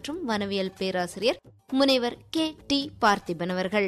மற்றும் வனவியல் பேராசிரியர் முனைவர் கே டி பார்த்திபன் அவர்கள்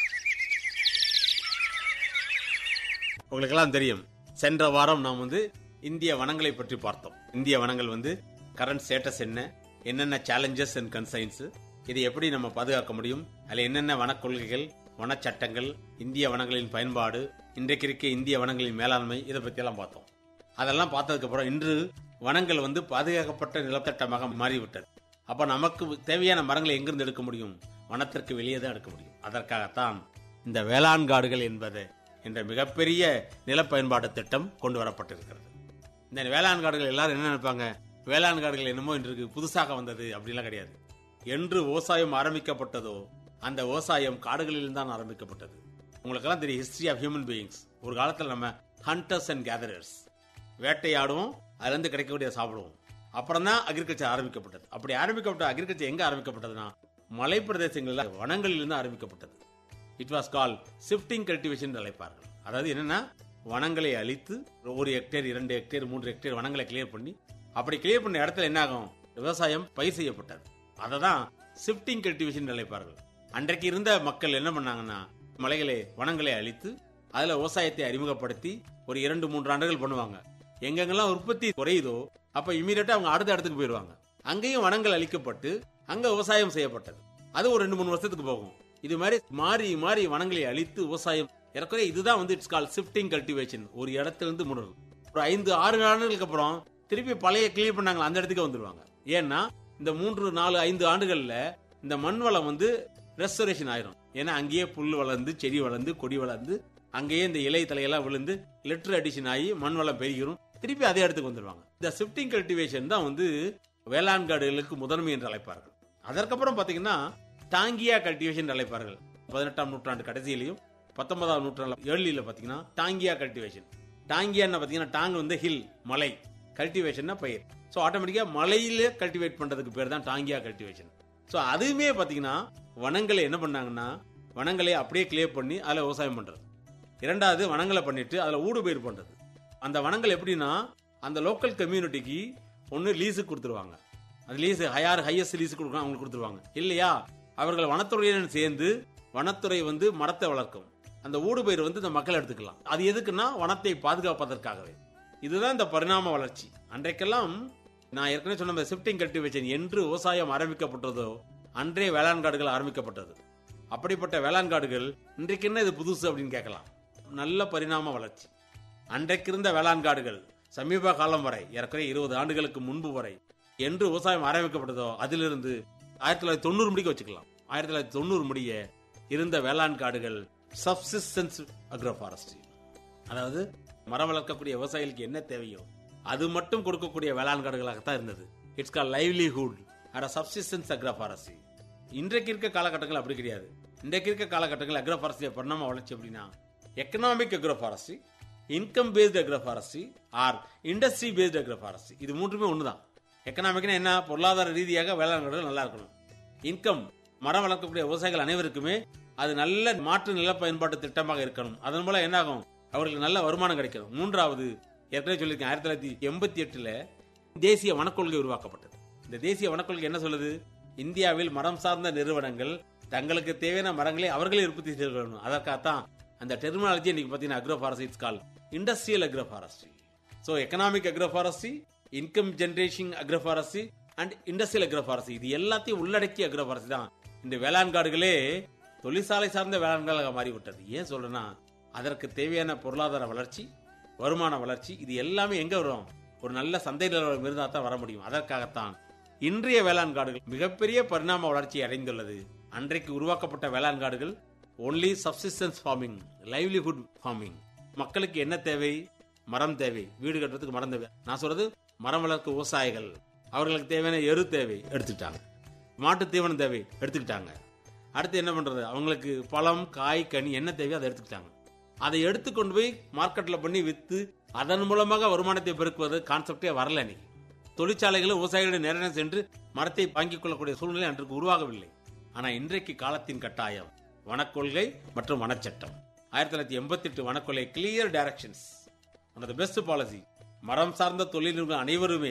உங்களுக்கெல்லாம் தெரியும் சென்ற வாரம் நாம் வந்து இந்திய வனங்களை பற்றி பார்த்தோம் இந்திய வனங்கள் வந்து கரண்ட் ஸ்டேட்டஸ் என்ன என்னென்ன சேலஞ்சஸ் அண்ட் கன்சைன்ஸ் இதை எப்படி நம்ம பாதுகாக்க முடியும் அதில் என்னென்ன வனக் கொள்கைகள் வனச்சட்டங்கள் இந்திய வனங்களின் பயன்பாடு இன்றைக்கு இருக்க இந்திய வனங்களின் மேலாண்மை இதை பற்றியெல்லாம் பார்த்தோம் அதெல்லாம் பார்த்ததுக்கு அப்புறம் இன்று வனங்கள் வந்து பாதுகாக்கப்பட்ட நிலத்தட்டமாக மாறிவிட்டது அப்ப நமக்கு தேவையான மரங்களை எங்கிருந்து எடுக்க முடியும் வனத்திற்கு வெளியே தான் எடுக்க முடியும் அதற்காகத்தான் இந்த வேளாண் காடுகள் என்பது என்ற மிகப்பெரிய நில பயன்பாடு திட்டம் கொண்டு வரப்பட்டிருக்கிறது இந்த வேளாண் காடுகள் எல்லாரும் என்ன நினைப்பாங்க வேளாண் காடுகள் என்னமோ இன்றைக்கு புதுசாக வந்தது அப்படிலாம் கிடையாது என்று விவசாயம் ஆரம்பிக்கப்பட்டதோ அந்த விவசாயம் காடுகளில் தான் ஆரம்பிக்கப்பட்டது உங்களுக்கெல்லாம் தெரியும் ஹிஸ்டரி ஆஃப் ஹியூமன் பீயிங்ஸ் ஒரு காலத்தில் நம்ம ஹண்டர்ஸ் அண்ட் கேதரர்ஸ் வேட்டையாடுவோம் அதுல இருந்து கிடைக்கக்கூடிய சாப்பிடுவோம் அப்புறம் தான் அக்ரிகல்ச்சர் ஆரம்பிக்கப்பட்டது அப்படி ஆரம்பிக்கப்பட்ட அக்ரிகல்ச்சர் எங்க ஆரம்பிக்கப்பட்டதுன்னா மலை பிரதேசங்கள்ல வனங்களில் இருந்து ஆரம்பிக்கப்பட்டது it was call shifting cultivation அழைப்பார்கள் அதாவது என்னன்னா வனங்களை அழித்து ஒரு ஹெக்டேர் இரண்டு ஹெக்டேர் மூன்று ஹெக்டேர் வனங்களை கிளியர் பண்ணி அப்படி கிளியர் பண்ண இடத்துல என்ன ஆகும் விவசாயம் பயிர் செய்யப்பட்டது அதை தான் ஷிஃப்டிங் கல்டிவேஷன் அழைப்பார்கள் அன்றைக்கு இருந்த மக்கள் என்ன பண்ணாங்கன்னா மலைகளை வனங்களை அழித்து அதுல விவசாயத்தை அறிமுகப்படுத்தி ஒரு இரண்டு மூன்று ஆண்டுகள் பண்ணுவாங்க எங்கெங்கெல்லாம் உற்பத்தி குறையுதோ அப்ப இமீடியட்டா அவங்க அடுத்த இடத்துக்கு போயிடுவாங்க அங்கேயும் வனங்கள் அழிக்கப்பட்டு அங்க விவசாயம் செய்யப்பட்டது அது ஒரு ரெண்டு மூணு வருஷத்துக்கு போகும் இது மாதிரி மாறி மாறி வனங்களை அழித்து விவசாயம் ஏறக்குறைய இதுதான் வந்து இட்ஸ் கால் ஷிஃப்டிங் கல்டிவேஷன் ஒரு இடத்துல இருந்து முன்னூறு ஒரு ஐந்து ஆறு ஆண்டுகளுக்கு அப்புறம் திருப்பி பழைய கிளியர் பண்ணாங்களா அந்த இடத்துக்கு வந்துருவாங்க ஏன்னா இந்த மூன்று நாலு ஐந்து ஆண்டுகள்ல இந்த மண் வளம் வந்து ரெஸ்டரேஷன் ஆயிரும் ஏன்னா அங்கேயே புல் வளர்ந்து செடி வளர்ந்து கொடி வளர்ந்து அங்கேயே இந்த இலை தலையெல்லாம் விழுந்து லிட்டர் அடிஷன் ஆகி மண் வளம் பெருகிரும் திருப்பி அதே இடத்துக்கு வந்துருவாங்க இந்த ஷிஃப்டிங் கல்டிவேஷன் தான் வந்து வேளாண் காடுகளுக்கு முதன்மை என்று அழைப்பார்கள் அதற்கப்புறம் பாத்தீங்கன்னா டாங்கியா கல்டிவேஷன் என்று அழைப்பார்கள் பதினெட்டாம் நூற்றாண்டு கடைசியிலையும் பத்தொன்பதாம் நூற்றாண்டு ஏர்லியில பாத்தீங்கன்னா டாங்கியா கல்டிவேஷன் டாங்கியான்னு பாத்தீங்கன்னா டாங் வந்து ஹில் மலை கல்டிவேஷன்னா பயிர் ஸோ ஆட்டோமேட்டிக்கா மலையில கல்டிவேட் பண்றதுக்கு பேர் தான் டாங்கியா கல்டிவேஷன் ஸோ அதுவுமே பாத்தீங்கன்னா வனங்களை என்ன பண்ணாங்கன்னா வனங்களை அப்படியே கிளியர் பண்ணி அதில் விவசாயம் பண்றது இரண்டாவது வனங்களை பண்ணிட்டு அதில் ஊடு பயிர் பண்றது அந்த வனங்கள் எப்படின்னா அந்த லோக்கல் கம்யூனிட்டிக்கு ஒன்று லீஸுக்கு கொடுத்துருவாங்க அந்த லீஸ் யார் ஹையஸ்ட் லீஸுக்கு கொடுக்கணும் அவங்களுக்கு கொடுத்துருவாங்க இல்லையா அவர்கள் வனத்துறையுடன் சேர்ந்து வனத்துறை வந்து மரத்தை வளர்க்கும் அந்த ஊடு பயிர் வந்து இந்த மக்கள் எடுத்துக்கலாம் அது எதுக்குன்னா வனத்தை பாதுகாப்பதற்காகவே இதுதான் இந்த பரிணாம வளர்ச்சி அன்றைக்கெல்லாம் நான் ஏற்கனவே சொன்ன ஷிஃப்டிங் கல்டிவேஷன் என்று விவசாயம் ஆரம்பிக்கப்பட்டதோ அன்றே வேளாண் காடுகள் ஆரம்பிக்கப்பட்டது அப்படிப்பட்ட வேளாண் காடுகள் இன்றைக்கு என்ன இது புதுசு அப்படின்னு கேட்கலாம் நல்ல பரிணாம வளர்ச்சி அன்றைக்கு இருந்த வேளாண் காடுகள் சமீப காலம் வரை ஏறக்குறைய இருபது ஆண்டுகளுக்கு முன்பு வரை என்று விவசாயம் ஆரம்பிக்கப்பட்டதோ அதிலிருந்து ஆயிரத்தி தொள்ளாயிரத்தி தொண்ணூறு முடிக்க வச்சுக்கலாம் ஆயிரத்தி தொள்ளாயிரத்தி தொண்ணூறு முடிய இருந்த வேளாண் காடுகள் சப்சிஸ்டன்ஸ் அக்ரோ ஃபாரஸ்ட்ரி அதாவது மரம் வளர்க்கக்கூடிய விவசாயிகளுக்கு என்ன தேவையோ அது மட்டும் கொடுக்கக்கூடிய வேளாண் காடுகளாகத்தான் இருந்தது இட்ஸ் கால் லைவ்லிஹுட் அட சப்சிஸ்டன்ஸ் அக்ரோ ஃபாரஸ்ட்ரி இன்றைக்கு இருக்க காலகட்டங்கள் அப்படி கிடையாது இன்றைக்கு இருக்க காலகட்டங்கள் அக்ரோ ஃபாரஸ்ட்ரி பரிணாம வளர்ச்சி அப்படின்னா economic agro forestry income based agro forestry or industry based agro forestry இது மூன்றுமே ஒண்ணுதான் எக்கனாமிக்னா என்ன பொருளாதார ரீதியாக வேளாண் காடுகள் நல்லா இருக்கணும் இன்கம் மரம் வளர்க்கக்கூடிய விவசாயிகள் அனைவருக்குமே அது நல்ல மாற்று நில பயன்பாட்டு திட்டமாக இருக்கணும் அதன் மூலம் என்ன ஆகும் அவர்களுக்கு நல்ல வருமானம் கிடைக்கணும் மூன்றாவது ஏற்கனவே சொல்லியிருக்கேன் ஆயிரத்தி தொள்ளாயிரத்தி எண்பத்தி எட்டுல தேசிய வனக்கொள்கை உருவாக்கப்பட்டது இந்த தேசிய வனக்கொள்கை என்ன சொல்லுது இந்தியாவில் மரம் சார்ந்த நிறுவனங்கள் தங்களுக்கு தேவையான மரங்களை அவர்களே உற்பத்தி செய்து கொள்ளணும் அதற்காகத்தான் அந்த டெர்மினாலஜி இன்னைக்கு பார்த்தீங்கன்னா agro forestry it's call industrial agro forestry so economic agro forestry income generation agro forestry and industrial agro forestry இது எல்லாத்தையும் உள்ளடக்கிய அக்ரோ ஃபாரஸ்ட்ரி தான் இந்த வேளாண் காடுகளே தொழிற்சாலை சார்ந்த வேளாண் காடாக மாறிவிட்டது ஏன் சொல்றேன்னா அதற்கு தேவையான பொருளாதார வளர்ச்சி வருமான வளர்ச்சி இது எல்லாமே எங்க வரும் ஒரு நல்ல சந்தை நிலவரம் இருந்தால் தான் வர முடியும் அதற்காகத்தான் இன்றைய வேளாண் காடுகள் மிகப்பெரிய பரிணாம வளர்ச்சி அடைந்துள்ளது அன்றைக்கு உருவாக்கப்பட்ட வேளாண் காடுகள் only subsistence farming livelihood farming மக்களுக்கு என்ன தேவை மரம் தேவை வீடு கட்டுறதுக்கு மரம் தேவை நான் சொல்றது மரம் வளர்க்க விவசாயிகள் அவர்களுக்கு தேவையான எரு தேவை எடுத்துக்கிட்டாங்க மாட்டு தீவனம் தேவை எடுத்துக்கிட்டாங்க அடுத்து என்ன பண்றது அவங்களுக்கு பழம் காய் கனி என்ன தேவையோ அதை எடுத்துக்கிட்டாங்க அதை எடுத்துக்கொண்டு போய் மார்க்கெட்ல பண்ணி வித்து அதன் மூலமாக வருமானத்தை பெருக்குவது கான்செப்டே வரல இன்னைக்கு தொழிற்சாலைகளும் விவசாயிகளுடைய நேரம் சென்று மரத்தை வாங்கிக் கொள்ளக்கூடிய சூழ்நிலை அன்றைக்கு உருவாகவில்லை ஆனா இன்றைக்கு காலத்தின் கட்டாயம் வனக்கொள்கை மற்றும் வனச்சட்டம் ஆயிரத்தி தொள்ளாயிரத்தி எண்பத்தி எட்டு வனக்கொள்கை clear directions one of the best policy மரம் சார்ந்த தொழில் நிறுவனம் அனைவருமே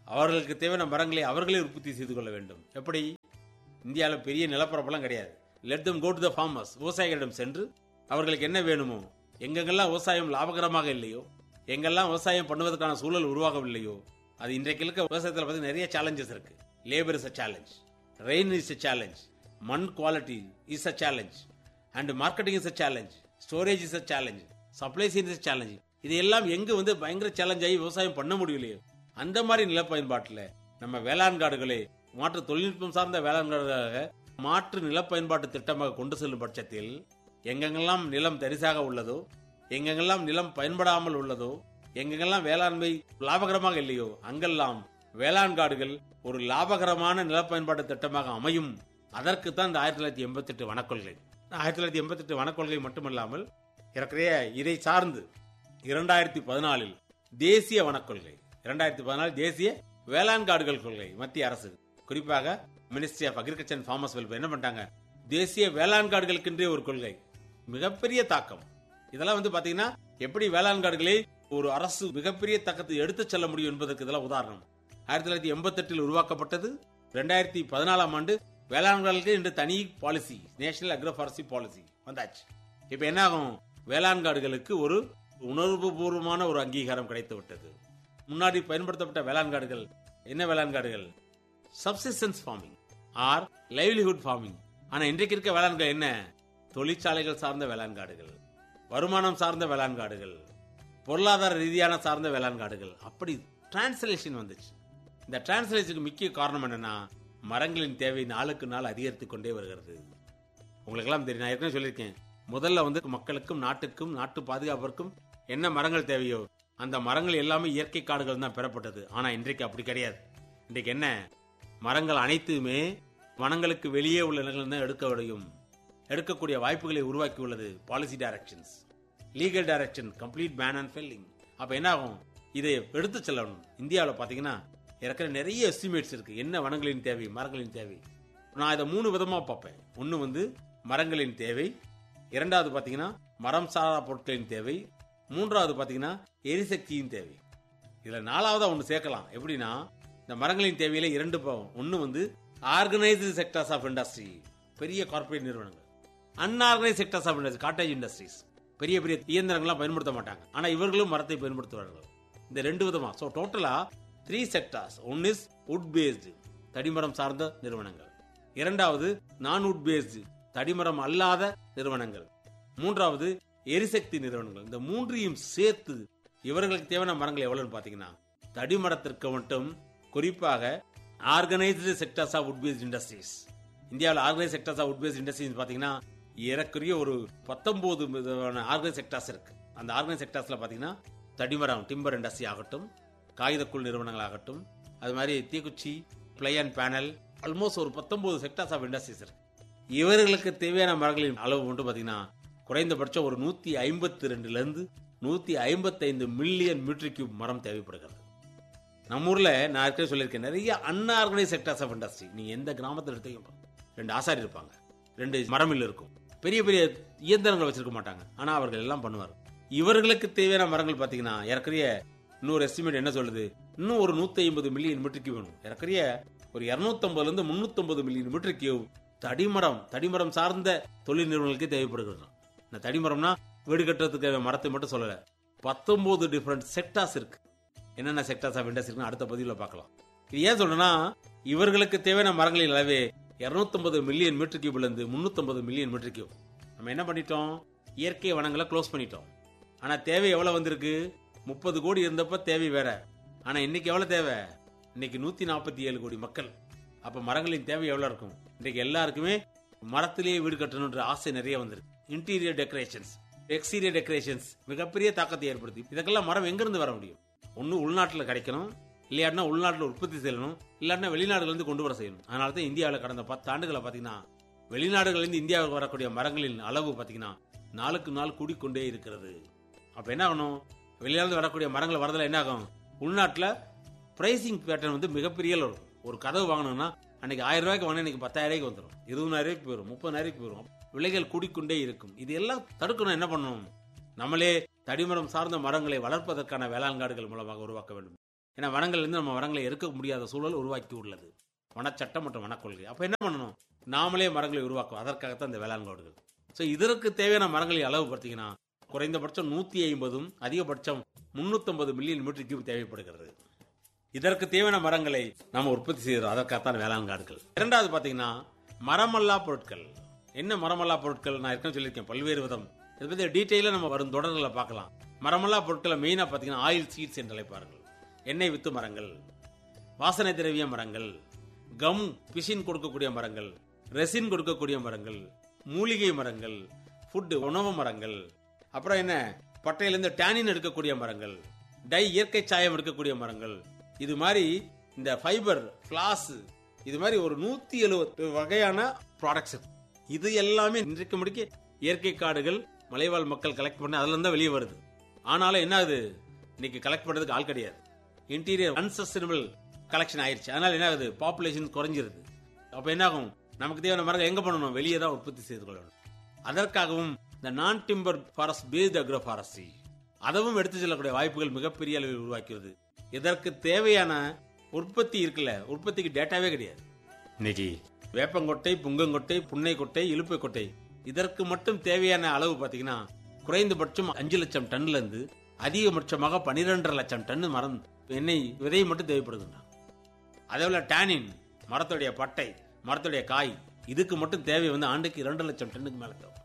அவர்களுக்கு தேவையான மரங்களை அவர்களே உற்பத்தி செய்து கொள்ள வேண்டும் எப்படி இந்தியாவில் பெரிய நிலப்பரப்பெல்லாம் கிடையாது let them go to the farmers விவசாயிகளிடம் சென்று அவர்களுக்கு என்ன வேணுமோ எங்கெங்கெல்லாம் விவசாயம் லாபகரமாக இல்லையோ எங்கெல்லாம் விவசாயம் பண்ணுவதற்கான சூழல் உருவாகவில்லையோ அது இன்றைக்கு இருக்க விவசாயத்தில் பார்த்தீங்கன்னா நிறைய சேலஞ்சஸ் இருக்கு labour is a challenge rain is a challenge மண் quality is a challenge and marketing is a challenge storage is a challenge supply chain is challenge இது எல்லாம் எங்க வந்து பயங்கர சேலஞ்ச் ஆகி விவசாயம் பண்ண முடியலையோ அந்த மாதிரி நில பயன்பாட்டில் நம்ம வேளாண் காடுகளை மாற்று தொழில்நுட்பம் சார்ந்த வேளாண் காடுகளாக மாற்று நில பயன்பாட்டு திட்டமாக கொண்டு செல்லும் பட்சத்தில் எங்கெங்கெல்லாம் நிலம் தரிசாக உள்ளதோ எங்கெங்கெல்லாம் நிலம் பயன்படாமல் உள்ளதோ எங்கெங்கெல்லாம் வேளாண்மை லாபகரமாக இல்லையோ அங்கெல்லாம் வேளாண் காடுகள் ஒரு லாபகரமான நில பயன்பாட்டு திட்டமாக அமையும் அதற்கு தான் இந்த ஆயிரத்தி தொள்ளாயிரத்தி எண்பத்தி எட்டு வனக்கொள்கை ஆயிரத்தி தொள்ளாயிரத்தி எண்பத்தி எட்டு வனக்கொள்கை மட்டுமல்லாமல் ஏறக்குறைய இதை சார்ந்து இரண்டாயிரத்தி பதினாலில் தேசிய வனக்கொள்கை இரண்டாயிரத்தி பதினாலு தேசிய வேளாண் காடுகள் கொள்கை மத்திய அரசு குறிப்பாக ministry of agriculture and farmers welfare என்ன பண்ணிட்டாங்க தேசிய வேளாண் காடுகளுக்கென்றே ஒரு கொள்கை மிகப்பெரிய தாக்கம் இதெல்லாம் வந்து பாத்தீங்கன்னா எப்படி வேளாண் காடுகளை ஒரு அரசு மிகப்பெரிய தாக்கத்தை எடுத்துச் செல்ல முடியும் என்பதற்கு இதெல்லாம் உதாரணம் ஆயிரத்தி தொள்ளாயிரத்தி எண்பத்தி எட்டில் உருவாக்கப்பட்டது ரெண்டாயிரத்தி பதினாலாம் ஆண்டு வேளாண் காடுகளுக்கு இன்று தனி policy national agro forestry policy வந்தாச்சு இப்ப என்ன ஆகும் வேளாண் காடுகளுக்கு ஒரு உணர்வுபூர்வமான ஒரு அங்கீகாரம் கிடைத்து விட்டது முன்னாடி பயன்படுத்தப்பட்ட வேளாண் காடுகள் என்ன வேளாண் காடுகள் subsistence farming or livelihood farming ஆனா இன்றைக்கு இருக்க வேளாண்கள் என்ன தொழிற்சாலைகள் சார்ந்த வேளாண் காடுகள் வருமானம் சார்ந்த வேளாண் காடுகள் பொருளாதார ரீதியான சார்ந்த வேளாண் காடுகள் அப்படி டிரான்ஸ்லேஷன் வந்துச்சு இந்த டிரான்ஸ்லேஷனுக்கு முக்கிய காரணம் என்னன்னா மரங்களின் தேவை நாளுக்கு நாள் அதிகரித்துக் கொண்டே வருகிறது உங்களுக்கெல்லாம் தெரியும் நான் ஏற்கனவே சொல்லியிருக்கேன் முதல்ல வந்து மக்களுக்கும் நாட்டுக்கும் நாட்டு பாதுகாப்பிற்கும் என்ன மரங்கள் தேவையோ அந்த மரங்கள் எல்லாமே இயற்கை காடுகள் தான் பெறப்பட்டது ஆனா இன்றைக்கு அப்படி கிடையாது இன்றைக்கு என்ன மரங்கள் அனைத்துமே வனங்களுக்கு வெளியே உள்ள நிலங்கள் தான் எடுக்க முடியும் எடுக்கக்கூடிய வாய்ப்புகளை உருவாக்கி உள்ளது policy directions legal direction complete ban and felling அப்ப என்ன ஆகும் இதை எடுத்து செல்லணும் இந்தியாவில் பாத்தீங்கன்னா இருக்கிற நிறைய எஸ்டிமேட்ஸ் இருக்கு என்ன வனங்களின் தேவை மரங்களின் தேவை நான் இதை மூணு விதமா பார்ப்பேன் ஒன்னு வந்து மரங்களின் தேவை இரண்டாவது பாத்தீங்கன்னா மரம் சாரா பொருட்களின் தேவை மூன்றாவது பாத்தீங்கன்னா எரிசக்தியின் தேவை இதுல நாலாவதா ஒன்று சேர்க்கலாம் எப்படின்னா இந்த மரங்களின் தேவையில இரண்டு பாவம் ஒன்னு வந்து ஆர்கனைஸ்டு செக்டர்ஸ் ஆஃப் இண்டஸ்ட்ரி பெரிய கார்ப்பரேட் நிறுவனங்கள் unorganise sectors of industry cottage industries பெரிய பெரிய இயந்திரங்கள்லாம் பயன்படுத்த மாட்டாங்க ஆனா இவர்களும் மரத்தை பயன்படுத்துவார்கள் இந்த ரெண்டு விதமா ஸோ டோட்டலா three sectors one is wood based தடிமரம் சார்ந்த நிறுவனங்கள் இரண்டாவது நான் உட் பேஸ்டு தடிமரம் அல்லாத நிறுவனங்கள் மூன்றாவது எரிசக்தி நிறுவனங்கள் இந்த மூன்றையும் சேர்த்து இவர்களுக்கு தேவையான மரங்கள் எவ்வளவுன்னு பாத்தீங்கன்னா தடிமரத்திற்கு மட்டும் குறிப்பாக organised sectors of wood based industries இந்தியாவில் organise sectors of wood based industries பாத்தீங்கன்னா ஏறக்குறைய ஒரு பத்தொன்பது விதமான ஆர்கனைஸ் செக்டர்ஸ் இருக்கு அந்த ஆர்கனைஸ் செக்டர்ஸ்ல பாத்தீங்கன்னா தடிமரம் டிம்பர் இண்டஸ்ட்ரி ஆகட்டும் காகிதக்குள் நிறுவனங்கள் ஆகட்டும் அது மாதிரி தீக்குச்சி பிளை அண்ட் பேனல் ஆல்மோஸ்ட் ஒரு பத்தொன்பது செக்டர்ஸ் ஆஃப் இண்டஸ்ட்ரீஸ் இருக்கு இவர்களுக்கு தேவையான மரங்களின் அளவு மட்டும் பாத்தீங்கன்னா குறைந்தபட்சம் ஒரு நூத்தி ஐம்பத்தி ரெண்டுல இருந்து நூத்தி ஐம்பத்தைந்து மில்லியன் மீட்டர் கியூப் மரம் தேவைப்படுகிறது நம்ம ஊர்ல நான் ஏற்கனவே சொல்லியிருக்கேன் நிறைய அன்ஆர்கனைஸ் செக்டர்ஸ் ஆஃப் இண்டஸ்ட்ரி நீங்க எந்த கிராமத்தில் எடுத்தீங்க ரெண்டு ஆசாரி இருப்பாங்க ரெண்டு மரமில் இருக்கும் பெரிய பெரிய இயந்திரங்கள் வச்சிருக்க மாட்டாங்க ஆனா அவர்கள் எல்லாம் பண்ணுவார் இவர்களுக்கு தேவையான மரங்கள் பாத்தீங்கன்னா ஏற்கனவே இன்னொரு எஸ்டிமேட் என்ன சொல்லுது இன்னும் ஒரு நூத்தி ஐம்பது மில்லியன் மீட்டர் கியூப் வேணும் ஏற்கனவே ஒரு இருநூத்தம்பதுல இருந்து முன்னூத்தம்பது மில்லியன் மீட்டர் கியூப் தடிமரம் தடிமரம் சார்ந்த தொழில் நிறுவனங்களுக்கே தேவைப்படுகிறது இந்த தடிமரம்னா வீடு கட்டுறதுக்கு மரத்தை மட்டும் சொல்லல பத்தொன்பது டிஃபரெண்ட் செக்டார்ஸ் இருக்கு என்னென்ன செக்டார்ஸ் ஆஃப் இண்டஸ்ட்ரி அடுத்த பதிவில் பார்க்கலாம் இது ஏன் சொல்றேன்னா இவர்களுக்கு தேவையான மரங்களின் அளவே இருநூத்தம்பது மில்லியன் மீட்டர் கியூப்ல இருந்து முன்னூத்தம்பது மில்லியன் மீட்டர் கியூப் நம்ம என்ன பண்ணிட்டோம் இயற்கை வனங்களை க்ளோஸ் பண்ணிட்டோம் ஆனா தேவை எவ்வளவு வந்திருக்கு முப்பது கோடி இருந்தப்ப தேவை வேற ஆனா இன்னைக்கு எவ்வளவு தேவை இன்னைக்கு நூத்தி நாற்பத்தி ஏழு கோடி மக்கள் அப்ப மரங்களின் தேவை எவ்வளவு இருக்கும் இன்னைக்கு எல்லாருக்குமே மரத்திலேயே வீடு கட்டணுன்ற ஆசை நிறைய வந்திருக்கு இன்டீரியர் டெக்கரேஷன்ஸ் எக்ஸ்டீரியர் டெக்கரேஷன்ஸ் மிகப்பெரிய தாக்கத்தை ஏற்படுத்தி இதுக்கெல்லாம் மரம் எங்கிருந்து வர முடியும் ஒன்னு உள்நாட்டுல கிடைக்கணும் இல்லையாட்டினா உள்நாட்டில் உற்பத்தி செய்யணும் இல்லாட்டினா வெளிநாடுகள் இருந்து கொண்டு வர செய்யணும் அதனால தான் இந்தியாவில் கடந்த பத்து ஆண்டுகளை பார்த்தீங்கன்னா வெளிநாடுகளிலிருந்து இந்தியாவுக்கு வரக்கூடிய மரங்களின் அளவு பார்த்தீங்கன்னா நாளுக்கு நாள் கூடிக்கொண்டே இருக்கிறது அப்ப என்ன ஆகணும் வெளிநாடு வரக்கூடிய மரங்கள் வரதுல என்ன ஆகும் உள்நாட்டில் பிரைசிங் பேட்டர்ன் வந்து மிகப்பெரிய வரும் ஒரு கதவு வாங்கணும்னா அன்னைக்கு ஆயிரம் ரூபாய்க்கு வாங்கினா இன்னைக்கு பத்தாயிரம் ரூபாய்க்கு வந்துடும் இருபதாயிரம் ரூபாய்க்கு போயிடும் முப்பதாயிரம் போயிடும் விலைகள் கூடிக்கொண்டே இருக்கும் இது எல்லாம் தடுக்கணும் என்ன பண்ணணும் நம்மளே தடிமரம் சார்ந்த மரங்களை வளர்ப்பதற்கான வேளாண் காடுகள் மூலமாக உருவாக்க வேண்டும் ஏன்னா வனங்கள்லேருந்து நம்ம மரங்களை எடுக்க முடியாத சூழல் உருவாக்கி உள்ளது வனச்சட்டம் மற்றும் வனக்கொள்கை அப்போ என்ன பண்ணணும் நாமளே மரங்களை உருவாக்கும் அதற்காகத்தான் இந்த வேளாண் காடுகள் ஸோ இதற்கு தேவையான மரங்களின் அளவு பார்த்தீங்கன்னா குறைந்தபட்சம் நூற்றி ஐம்பதும் அதிகபட்சம் முன்னூற்றம்பது மில்லியன் மீட்டர் கியூப் தேவைப்படுகிறது இதற்கு தேவையான மரங்களை நாம் உற்பத்தி செய்கிறோம் அதற்காகத்தான் வேளாண் காடுகள் இரண்டாவது பார்த்தீங்கன்னா மரமல்லா பொருட்கள் என்ன மரமல்லா பொருட்கள் நான் ஏற்கனவே சொல்லியிருக்கேன் பல்வேறு விதம் இதை பற்றி டீட்டெயிலாக நம்ம வரும் தொடர்களில் பார்க்கலாம் மரமல்லா பொருட்களை மெயினாக பார்த்தீங்கன்னா ஆயில் சீட்ஸ் என்று அழைப்பார்கள் எண்ணெய் வித்து மரங்கள் வாசனை திரவிய மரங்கள் கம் பிசின் கொடுக்கக்கூடிய மரங்கள் ரெசின் கொடுக்கக்கூடிய மரங்கள் மூலிகை மரங்கள் ஃபுட் உணவு மரங்கள் அப்புறம் என்ன பட்டையிலிருந்து டேனின் எடுக்கக்கூடிய மரங்கள் டை இயற்கை சாயம் எடுக்கக்கூடிய மரங்கள் இது மாதிரி இந்த ஃபைபர் ஃபிளாஸ் இது மாதிரி ஒரு நூத்தி எழுபது வகையான ப்ராடக்ட்ஸ் இது எல்லாமே இன்றைக்கு முடிக்க இயற்கை காடுகள் மலைவாழ் மக்கள் கலெக்ட் பண்ணி அதுல இருந்தா வெளியே வருது ஆனாலும் என்ன ஆகுது இன்னைக்கு கலெக்ட் பண்றதுக்கு ஆள் கிடையாது இன்டீரியர் அன்சஸ்டைனபிள் கலெக்ஷன் ஆயிருச்சு அதனால என்ன ஆகுது பாப்புலேஷன் குறைஞ்சிருது அப்ப என்ன ஆகும் நமக்கு தேவையான மரங்கள் எங்க பண்ணணும் வெளியே தான் உற்பத்தி செய்து கொள்ளணும் அதற்காகவும் இந்த non timber forest based agro forestry அதவும் எடுத்து செல்லக்கூடிய வாய்ப்புகள் மிகப்பெரிய அளவில் உருவாக்கியது இதற்கு தேவையான உற்பத்தி இருக்குல்ல உற்பத்திக்கு டேட்டாவே கிடையாது இன்னைக்கு வேப்பங்கொட்டை புங்கங்கொட்டை புன்னை கொட்டை இலுப்பை கொட்டை இதற்கு மட்டும் தேவையான அளவு பாத்தீங்கன்னா குறைந்தபட்சம் அஞ்சு லட்சம் டன்ல இருந்து அதிகபட்சமாக பனிரெண்டரை லட்சம் டன் மரம் எண்ணெய் விதை மட்டும் தேவைப்படுதுன்னா அதே போல டேனின் மரத்துடைய பட்டை மரத்துடைய காய் இதுக்கு மட்டும் தேவை வந்து ஆண்டுக்கு இரண்டு லட்சம் டன்னுக்கு மேல தேவை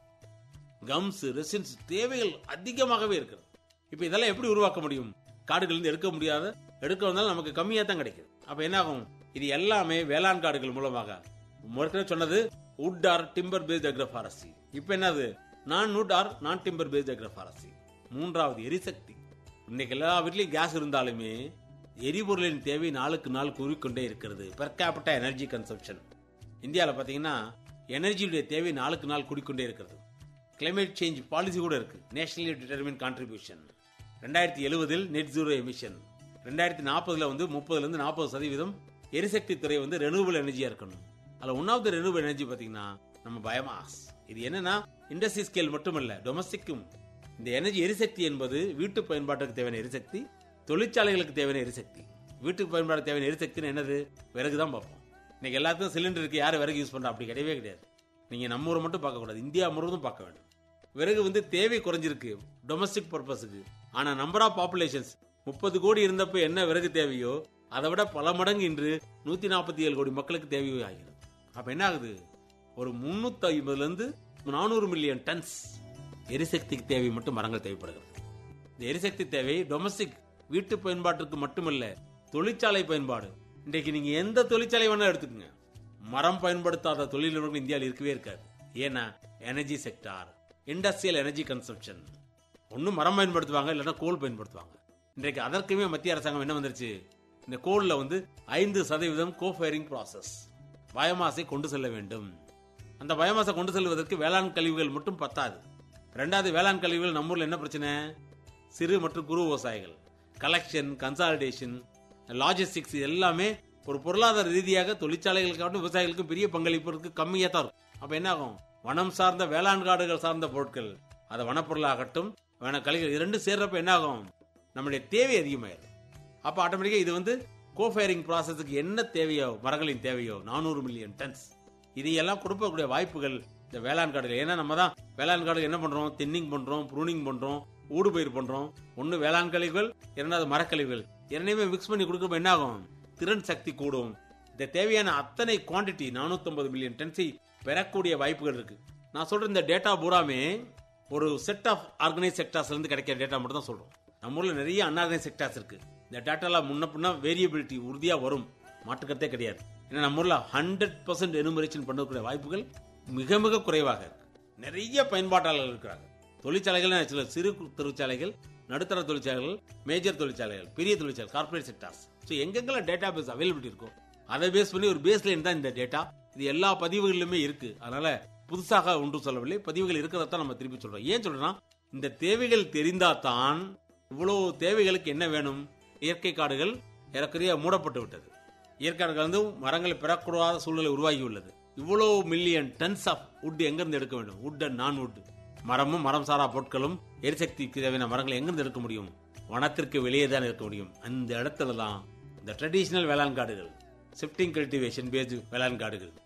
கம்ஸ் ரெசின்ஸ் தேவைகள் அதிகமாகவே இருக்கிறது இப்போ இதெல்லாம் எப்படி உருவாக்க முடியும் காடுகள் இருந்து எடுக்க முடியாத எடுக்க வந்தாலும் நமக்கு கம்மியாக தான் கிடைக்குது அப்ப என்ன ஆகும் இது எல்லாமே வேளாண் காடுகள் மூலமாக ஏற்கனவே சொன்னது wood or timber based agroforestry இப்போ என்னது non wood or non timber based agroforestry மூன்றாவது எரிசக்தி இன்னைக்கு எல்லா வீட்லயும் கேஸ் இருந்தாலுமே எரிபொருளின் தேவை நாளுக்கு நாள் கூறிக்கொண்டே இருக்கிறது பெர் கேபிட்டா எனர்ஜி கன்சப்ஷன் இந்தியாவில் பார்த்தீங்கன்னா எனர்ஜியுடைய தேவை நாளுக்கு நாள் கூடிக்கொண்டே இருக்கிறது கிளைமேட் சேஞ்ச் பாலிசி கூட இருக்கு நேஷனலி டிட்டர்மின் கான்ட்ரிபியூஷன் ரெண்டாயிரத்தி எழுபதில் நெட் ஜீரோ எமிஷன் ரெண்டாயிரத்தி நாற்பதுல வந்து முப்பதுல இருந்து நாற்பது சதவீதம் எரிசக்தி துறை வந்து ரெனியூவல் எனர்ஜியா இருக்கணும் அதுல one of the renewal energy பாத்தீங்கன்னா நம்ம பயோமாஸ் இது என்னன்னா இண்டஸ்ட்ரி ஸ்கேல் மட்டுமல்ல டொமஸ்டிக்கும் இந்த எனர்ஜி எரிசக்தி என்பது வீட்டு பயன்பாட்டுக்கு தேவையான எரிசக்தி தொழிற்சாலைகளுக்கு தேவையான எரிசக்தி வீட்டுக்கு பயன்பாடு தேவையான எரிசக்தின்னு என்னது விறகு தான் பார்ப்போம் இன்னைக்கு எல்லாத்துக்கும் சிலிண்டர் இருக்கு யார் விறகு யூஸ் பண்றா அப்படி கிடையவே கிடையாது நீங்க நம்ம ஊரை மட்டும் பார்க்க கூடாது இந்தியா முழுவதும் பார்க்க வேண்டும் விறகு வந்து தேவை குறைஞ்சிருக்கு டொமஸ்டிக் பர்பஸுக்கு ஆனா நம்பர் ஆஃப் பாப்புலேஷன்ஸ் முப்பது கோடி இருந்தப்ப என்ன விறகு தேவையோ அதை விட பல மடங்கு இன்று நூத்தி நாற்பத்தி ஏழு கோடி மக்களுக்கு தேவையோ ஆகிறது அப்ப என்ன ஆகுது ஒரு முன்னூத்தி ஐம்பதுல இருந்து நானூறு மில்லியன் டன்ஸ் எரிசக்திக்கு தேவை மட்டும் மரங்கள் தேவைப்படுகிறது இந்த எரிசக்தி தேவை டொமஸ்டிக் வீட்டு பயன்பாட்டுக்கு மட்டுமல்ல தொழிற்சாலை பயன்பாடு இன்றைக்கு நீங்க எந்த தொழிற்சாலை வேணா எடுத்துக்கோங்க மரம் பயன்படுத்தாத தொழில் நிறுவனங்கள் இந்தியாவில் இருக்கவே இருக்காது ஏன்னா energy sector industrial energy consumption ஒன்று மரம் பயன்படுத்துவாங்க இல்லைன்னா கோல் பயன்படுத்துவாங்க இன்றைக்கு அதற்குமே மத்திய அரசாங்கம் என்ன வந்துருச்சு இந்த கோல்ல வந்து ஐந்து சதவீதம் கோ ஃபயரிங் ப்ராசஸ் பயோமாஸை கொண்டு செல்ல வேண்டும் அந்த பயோமாஸை கொண்டு செல்வதற்கு வேளாண் கழிவுகள் மட்டும் பத்தாது ரெண்டாவது வேளாண் கழிவுகள் நம்ம ஊர்ல என்ன பிரச்சனை சிறு மற்றும் குறு விவசாயிகள் கலெக்ஷன் கன்சாலிடேஷன் லாஜிஸ்டிக்ஸ் எல்லாமே ஒரு பொருளாதார ரீதியாக தொழிற்சாலைகளுக்காகட்டும் விவசாயிகளுக்கும் பெரிய பங்களிப்பு இருக்கு கம்மியா தான் இருக்கும் அப்ப என்ன ஆகும் வனம் சார்ந்த வேளாண் காடுகள் சார்ந்த பொருட்கள் அது வனப்பொருளாகட்டும் வன கழிவுகள் இது ரெண்டும் சேர்றப்ப என்ன ஆகும் நம்முடைய தேவை அதிகமாயிரும் அப்ப ஆட்டோமேட்டிக்கா இது வந்து கோஃபயரிங் ப்ராசஸுக்கு என்ன தேவையோ மரங்களின் தேவையோ நானூறு மில்லியன் டன்ஸ் இதையெல்லாம் கொடுக்கக்கூடிய வாய்ப்புகள் இந்த வேளாண் காடுகள் ஏன்னா நம்ம தான் வேளாண் காடுகள் என்ன பண்றோம் தின்னிங் பண்றோம் ப்ரூனிங் பண்றோம் ஊடுபயிர் பண்றோம் ஒன்னு வேளாண் கழிவுகள் இரண்டாவது மரக்கழிவுகள் இரண்டையுமே மிக்ஸ் பண்ணி கொடுக்குறப்ப என்ன ஆகும் திறன் சக்தி கூடும் இந்த தேவையான அத்தனை குவாண்டிட்டி 450 மில்லியன் டன்ஸை பெறக்கூடிய வாய்ப்புகள் இருக்கு நான் சொல்ற இந்த டேட்டா பூராமே ஒரு செட் ஆஃப் ஆர்கனைஸ் செக்டார்ஸ்ல இருந்து கிடைக்கிற டேட்டா மட்டும் தான் சொல்றோம் நம்ம ஊர்ல நிறைய அன்ஆர்கனைஸ் செக்டார்ஸ் இருக்கு இந்த டேட்டால முன்ன பின்ன வேரியபிலிட்டி உறுதியா வரும் மாற்றுக்கத்தே கிடையாது ஏன்னா நம்ம ஊர்ல ஹண்ட்ரட் பர்சன்ட் எனுமரேஷன் பண்ணக்கூடிய வாய்ப்புகள் மிக மிக குறைவாக இருக்கு நிறைய பயன்பாட்டாளர்கள் இருக்கிறாங்க தொழிற்சாலைகள் சில சிறு தொழிற்சாலைகள் நடுத்தர தொழிற்சாலைகள் மேஜர் தொழிற்சாலைகள் பெரிய தொழிற்சாலை கார்பரேட் செக்டார்ஸ் ஸோ எங்கெங்கெல்லாம் டேட்டா பேஸ் அவைலபிலிட்டி இருக்கும் அதை பேஸ் பண்ணி ஒரு பேஸ் லைன் தான் இந்த டேட்டா இது எல்லா பதிவுகளிலுமே இருக்கு அதனால புதுசாக ஒன்றும் சொல்லவில்லை பதிவுகள் இருக்கிறதான் நம்ம திருப்பி சொல்றோம் ஏன் சொல்றோம்னா இந்த தேவைகள் தெரிந்தாதான் இவ்வளவு தேவைகளுக்கு என்ன வேணும் இயற்கை காடுகள் ஏறக்குறைய மூடப்பட்டு விட்டது இயற்கை காடுகள் வந்து மரங்களை பெறக்கூடாத சூழ்நிலை உருவாகி உள்ளது இவ்வளவு மில்லியன் டன்ஸ் ஆஃப் wood எங்கிருந்து எடுக்க வேண்டும் wood அண்ட் நான் wood மரமும் மரம் சாரா பொருட்களும் எரிசக்திக்கு தேவையான மரங்களை எங்கிருந்து எடுக்க முடியும் வனத்திற்கு வெளியே தான் இருக்க முடியும் அந்த இடத்துல தான் இந்த ட்ரெடிஷ்னல் வேளாண் காடுகள் ஷிஃப்டிங் கல்டிவேஷன் பேஸ்டு வேளாண் காடுகள்